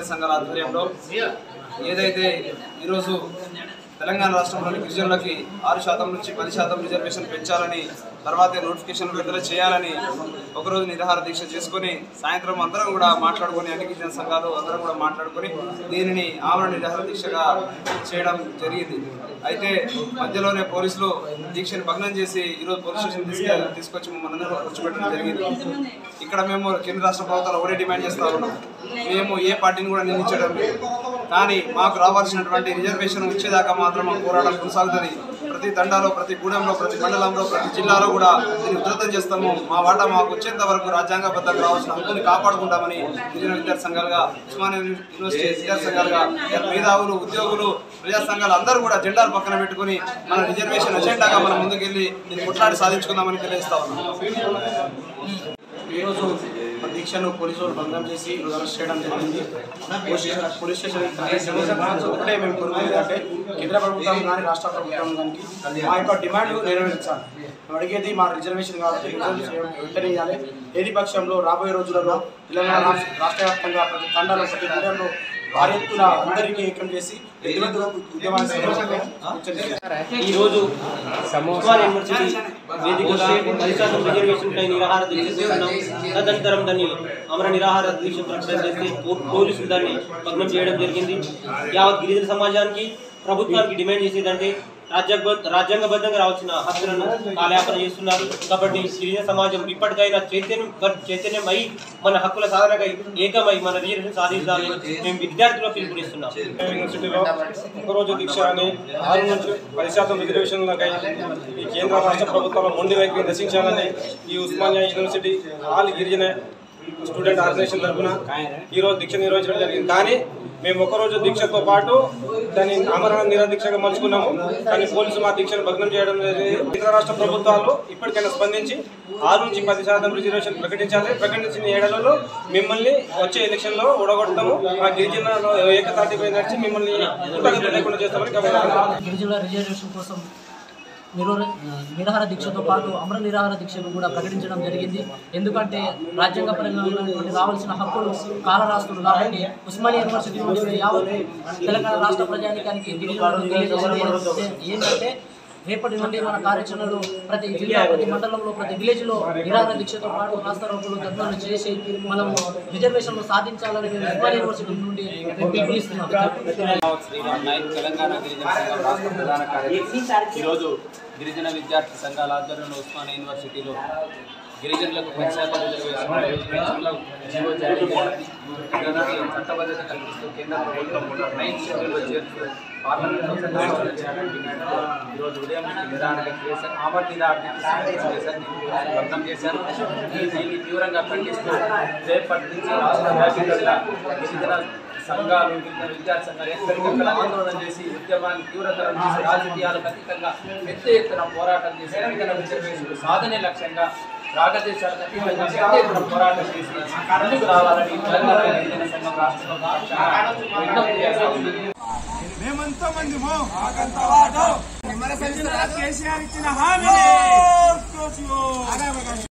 విద్యార్థి సంఘాల ఆధ్వర్యంలో ఏదైతే ఈరోజు తెలంగాణ రాష్ట్రంలోని గిరిజనులకి ఆరు శాతం నుంచి పది శాతం రిజర్వేషన్ పెంచాలని తర్వాతే నోటిఫికేషన్ విడుదల చేయాలని ఒకరోజు నిరాహార దీక్ష చేసుకొని సాయంత్రం అందరం కూడా మాట్లాడుకొని అన్ని గిరిజన సంఘాలు అందరం కూడా మాట్లాడుకొని దీనిని ఆమరణ నిరాహార దీక్షగా చేయడం జరిగింది అయితే మధ్యలోనే పోలీసులు దీక్షని భగ్నం చేసి ఈరోజు పోలీస్ స్టేషన్ తీసుకు తీసుకొచ్చి మమ్మల్ని అందరూ కూర్చోబెట్టడం జరిగింది ఇక్కడ మేము కేంద్ర రాష్ట్ర ప్రభుత్వాలు ఒకటే డిమాండ్ చేస్తా ఉన్నాం మేము ఏ పార్టీని కూడా నిందించడం లేదు కానీ మాకు రావాల్సినటువంటి రిజర్వేషన్ వచ్చేదాకా మాత్రం మా పోరాటం కొనసాగుతుంది ప్రతి తండాలో ప్రతి గూడెంలో ప్రతి మండలంలో ప్రతి జిల్లాలో కూడా దీన్ని ఉధృతం చేస్తాము మా వాటా మాకు వచ్చేంత వరకు రాజ్యాంగబద్ధంగా రావాల్సిన హక్కుని కాపాడుకుంటామని గిరిజన విద్యార్థి సంఘాలుగా ఉస్మానియా యూనివర్సిటీ విద్యార్థి సంఘాలుగా మేధావులు ఉద్యోగులు ప్రజా సంఘాలు అందరూ కూడా జెండాలు పక్కన పెట్టుకుని మన రిజర్వేషన్ అజెండాగా మనం ముందుకెళ్ళి దీన్ని కొట్లాడి సాధించుకుందామని తెలియజేస్తా ఉన్నాం ఈరోజు మా దీక్షను పోలీసులు భంగం చేసి ఈరోజు అరెస్ట్ చేయడం జరిగింది పోలీస్ స్టేషన్- పోలీస్ స్టేషన్ ఒకటే మేము కోరుకునేది అంటే కేంద్ర ప్రభుత్వం కానీ రాష్ట్ర ప్రభుత్వం కానీ మా యొక్క డిమాండ్ నెరవేర్చాలి మేము అడిగేది మా రిజర్వేషన్ కాబట్టి రిజర్వేషన్ వెంటనే ఇవ్వాలి ఏది పక్షంలో రాబోయే రోజులలో తెలంగాణ రాష్ట్ర రాష్ట్ర వ్యాప్తంగా ప్రతి తండాలో ప్రతి నగరంలో భారీ ఎత్తున అందరికీ ఏకం చేసి ఎటువంటి ఉద్యమాన్ని చేయాలి. ఈ రోజు ఉస్మాన్ యూనివర్సిటీ వేదికగా పది శాతం రిజర్వేషన్ పై నిరాహార దీక్ష చేస్తున్నాం తదనంతరం దాన్ని అమర నిరాహార దీక్ష ప్రకటన చేసి పో- పోలీసులు దాన్ని భగ్నం చేయడం జరిగింది యావత్ గిరిజన సమాజానికి ప్రభుత్వానికి డిమాండ్ చేసేదంటే రాజ్యాంగ రాజ్యాంగబద్ధంగా రావాల్సిన హక్కులను కాలయాపన చేస్తున్నారు కాబట్టి గిరిజన సమాజం ఇప్పటికైనా చైతన్యం చైతన్యం అయి మన హక్కుల సాధనకై ఏకమై మన రిజర్వేషన్ సాధించాలని మేము విద్యార్థులకు పిలుపునిస్తున్నాం యూనివర్సిటీలో ఒకరోజు దీక్ష అని ఆరు నుంచి పది శాతం రిజర్వేషన్లకై ఈ కేంద్ర రాష్ట్ర ప్రభుత్వాల మొండి వైఖరిని నశించాలని ఈ ఉస్మానియా యూనివర్సిటీ ఆల్ గిరిజన స్టూడెంట్ ఆర్గనైజేషన్ తరఫున ఈరోజు దీక్ష నిర్వహించడం జరిగింది కానీ మేము ఒకరోజు దీక్షతో పాటు దాన్ని ఆమరణ నిరదీక్షగా మలుచుకున్నాము కానీ పోలీసులు మా దీక్షను భగ్నం చేయడం జరిగింది ఇతర రాష్ట్ర ప్రభుత్వాలు ఇప్పటికైనా స్పందించి ఆరు నుంచి పది శాతం రిజర్వేషన్ ప్రకటించాలి ప్రకటించిన ఏడాలలో మిమ్మల్ని వచ్చే ఎలక్షన్లో ఓడగొడతాము మా గిరిజనలో ఏకతాటిపై నడిచి మిమ్మల్ని పుట్టగతులు లేకుండా చేస్తామని గమనించాలి గిరిజనుల రిజర్వేషన్ కోసం నిరో నిరాహార దీక్షతో పాటు అమర నిరాహార దీక్షను కూడా ప్రకటించడం జరిగింది ఎందుకంటే రాజ్యాంగపరంగా రావాల్సిన హక్కులు కాలరాస్తులు కాబట్టి ఉస్మానియా యూనివర్సిటీ నుండి యావత్ తెలంగాణ రాష్ట్ర ప్రజానికానికి గిరిజనులకు తెలియజేసేది ఏంటంటే- ఏంటంటే రేపటి నుండి మన కార్యాచరణలు ప్రతి జిల్లా ప్రతి మండలంలో ప్రతి విలేజ్ లో నిరాహార దీక్షతో పాటు రాష్ట్ర రోగులు ధర్నాలు చేసి మనము రిజర్వేషన్లు సాధించాలని మేము ఉస్మానియా యూనివర్సిటీ నుండి మేము పిలుపునిస్తున్నాం శ్రీరామ్ నాయక్ తెలంగాణ గిరిజన సంఘం రాష్ట్ర ప్రధాన కార్యదర్శి ఈరోజు గిరిజన విద్యార్థి సంఘాల ఆధ్వర్యంలో ఉస్మానియా యూనివర్సిటీలో గిరిజనులకు పది శాతం రిజర్వేషన్ పెన్షన్ల జీవో జారీ చేయడం, దానికి చట్టబద్ధత కల్పిస్తూ కేంద్ర ప్రభుత్వం నైన్ షెడ్యూల్లో చేర్చు పార్లమెంట్లో ప్రతిపాదన చేయాలని డిమాండ్ ఈరోజు ఉదయం నుంచి నిరాహార చేశారు ఆమర్ నిరాహార చేశారు భగ్నం చేశారు ఈ దీన్ని తీవ్రంగా ఖండిస్తూ రేపటి నుంచి రాష్ట్ర వ్యాప్తంగా గిరిజన సంఘాలు వివిధ విద్యార్థి సంఘాలు ఎక్కడికక్కడ ఆందోళన చేసి ఉద్యమాన్ని తీవ్రతరం చేసి రాజకీయాలకు అతీతంగా పెద్ద ఎత్తున పోరాటం చేసి గిరిజన రిజర్వేషన్లు సాధనే లక్ష్యంగా రాగదేశాలకు అతీతంగా పెద్ద ఎత్తున పోరాటం చేసి ముందుకు రావాలని తెలంగాణ గిరిజన సంఘం రాష్ట్ర ప్రభుత్వం విజ్ఞప్తి చేస్తా ఉంది. మేమంతా మందిమో కేసీఆర్ ఇచ్చిన హామీ